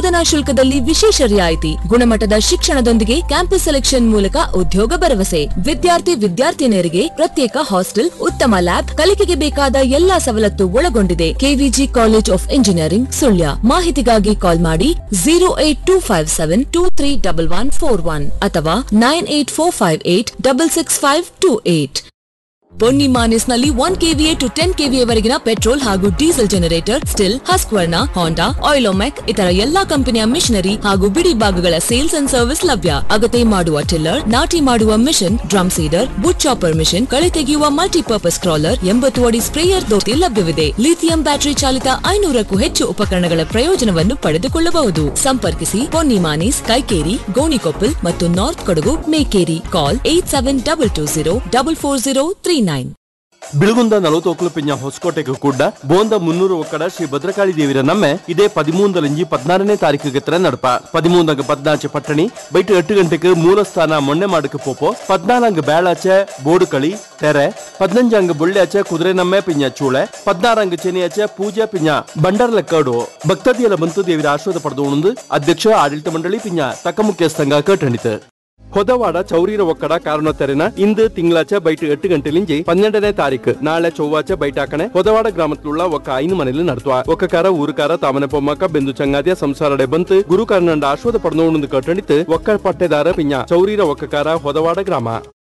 ಬೋಧನಾ ಶುಲ್ಕದಲ್ಲಿ ವಿಶೇಷ ರಿಯಾಯಿತಿ ಗುಣಮಟ್ಟದ ಶಿಕ್ಷಣದೊಂದಿಗೆ ಕ್ಯಾಂಪಸ್ ಸೆಲೆಕ್ಷನ್ ಮೂಲಕ ಉದ್ಯೋಗ ಭರವಸೆ ವಿದ್ಯಾರ್ಥಿ ವಿದ್ಯಾರ್ಥಿನಿಯರಿಗೆ ಪ್ರತ್ಯೇಕ ಹಾಸ್ಟೆಲ್ ಉತ್ತಮ ಲ್ಯಾಬ್ ಕಲಿಕೆಗೆ ಬೇಕಾದ ಎಲ್ಲಾ ಸವಲತ್ತು ಒಳಗೊಂಡಿದೆ KVG college of engineering Sullia ಮಾಹಿತಿಗಾಗಿ ಕಾಲ್ ಮಾಡಿ zero eight two five seven two three double one four one ಅಥವಾ nine eight four five eight double six five two eight ಬೊನ್ನಿ ಮಾನಿಸ್ನಲ್ಲಿ one KVA to ten KVA ವರೆಗಿನ petrol ಹಾಗೂ diesel generator Stihl Husqvarna Honda Oleomac ಇತರ ಎಲ್ಲಾ ಕಂಪನಿಯ missionary ಹಾಗೂ ಬಿಡಿ ಭಾಗಗಳ ಸೇಲ್ಸ್ ಅಂಡ್ ಸರ್ವಿಸ್ ಲಭ್ಯ ಅಗತ್ಯ ಮಾಡುವ ಟಿಲ್ಲರ್ ನಾಟಿ ಮಾಡುವ ಮಿಷನ್ ಡ್ರಮ್ ಸೀಡರ್ ಬುಟ್ ಚಾಪರ್ ಮಿಷನ್ ಕಳೆ ತೆಗೆಯುವ ಮಲ್ಟಿಪರ್ಪಸ್ ಕ್ರಾಲರ್ ಎಂಬತ್ತು ಅಡಿ ಸ್ಪ್ರೇಯರ್ ದೋತಿ ಲಭ್ಯವಿದೆ ಲಿಥಿಯಂ ಬ್ಯಾಟರಿ ಚಾಲಿತ ಐನೂರಕ್ಕೂ ಹೆಚ್ಚು ಉಪಕರಣಗಳ ಪ್ರಯೋಜನವನ್ನು ಪಡೆದುಕೊಳ್ಳಬಹುದು ಸಂಪರ್ಕಿಸಿ ಪೊನ್ನಿ ಮಾನೀಸ್ ಕೈಕೇರಿ ಗೋಣಿಕೊಪ್ಪಲ್ ಮತ್ತು north Kodagu Mekeri call eight seven double two zero double four zero three nine Bilugunda ನಲವತ್ತೊಕ್ಲು ಪಿಂಜ ಹೊಸಕೋಟೆಗೆ ಕೂಡ ಬೋಂದ ಮುನ್ನೂರು ಒಕ್ಕಡ ಶ್ರೀ ಭದ್ರಕಾಳಿ ದೇವಿರ ನಮ್ಮೆ ಇದೇ ಪದಿಮೂಂದಲಿಂಜಿ ಪದ್ನಾರನೇ ತಾರೀಕಿಗೆ ತರ ನಡಪ ಪದಿಮೂಂದಂಗ ಪದ್ನಾಚೆ ಪಟ್ಟಣಿ ಬೈಟ್ ಎಟ್ಟು ಗಂಟೆಗೆ ಮೂಲ ಸ್ಥಾನ ಮೊನ್ನೆ ಮಾಡಕ್ಕೆ ಪೋಪೋ ಪದ್ನಾಲಂಗ ಬೇಳಾಚೆ ಬೋಡುಕಳಿ ತೆರೆ ಪದ್ನಂಜಂಗ ಬುಳ್ಳ್ಯಾಚೆ ಕುದುರೆ ನಮ್ಮೆ ಪಿಂಜ ಚೂಳೆ ಪದ್ನಾರಂಗ ಚೆನಿಯಾಚೆ ಪೂಜೆ ಪಿಂಜ ಬಂಡರ್ಲ ಕಡು ಭಕ್ತದಿಯಲ ಬಂತು ದೇವಿರ ಆಶ್ವಾದ ಪಡೆದು ಅಧ್ಯಕ್ಷ ಆಡಳಿತ ಮಂಡಳಿ ಪಿಂಜ ತಕ್ಕ ಮುಖ್ಯಸ್ಥಂಗ ಕಟ್ಟಣಿತು ಹೊದವಾಡ ಚೌರೀರ ಒಕ್ಕಡ ಕಾರಣೋತ್ತರಿನ ಇಂದು ತಿಂಗಳಾಚ ಬೈಟ್ ಎಟ್ಟು ಗಂಟೆಲಿಂಜಿ ಪನ್ನೆಂಡನೇ ತಾರೀಕು ನಾಳೆ ಚೊವ್ವಾಚ ಬೈಟಾಕಣೆ ಹೊದವಾಡ ಗ್ರಾಮത്തിലുള്ള ಒಕ್ಕ ಐನು ಮನೆಯಲ್ಲಿ നടത്തുക ಒಕ್ಕಕಾರ ಊರುಕಾರ ತಾಮನೆ പൊമ്മക്ക ബന്ധു ചങ്ങാതിയ സംസാരടെ ಬಂತು ಗುರುಕಾರನಂಡ ಆಶ್ವಾದ ಪಡೆದು ಕಟ್ಟಣಿತು ಒಕ್ಕ ಪಟ್ಟೆದಾರ ಪಿಂಜ ಚೌರೀರ ಒಕ್ಕಕಾರ ಹೊದವಾಡ ಗ್ರಾಮ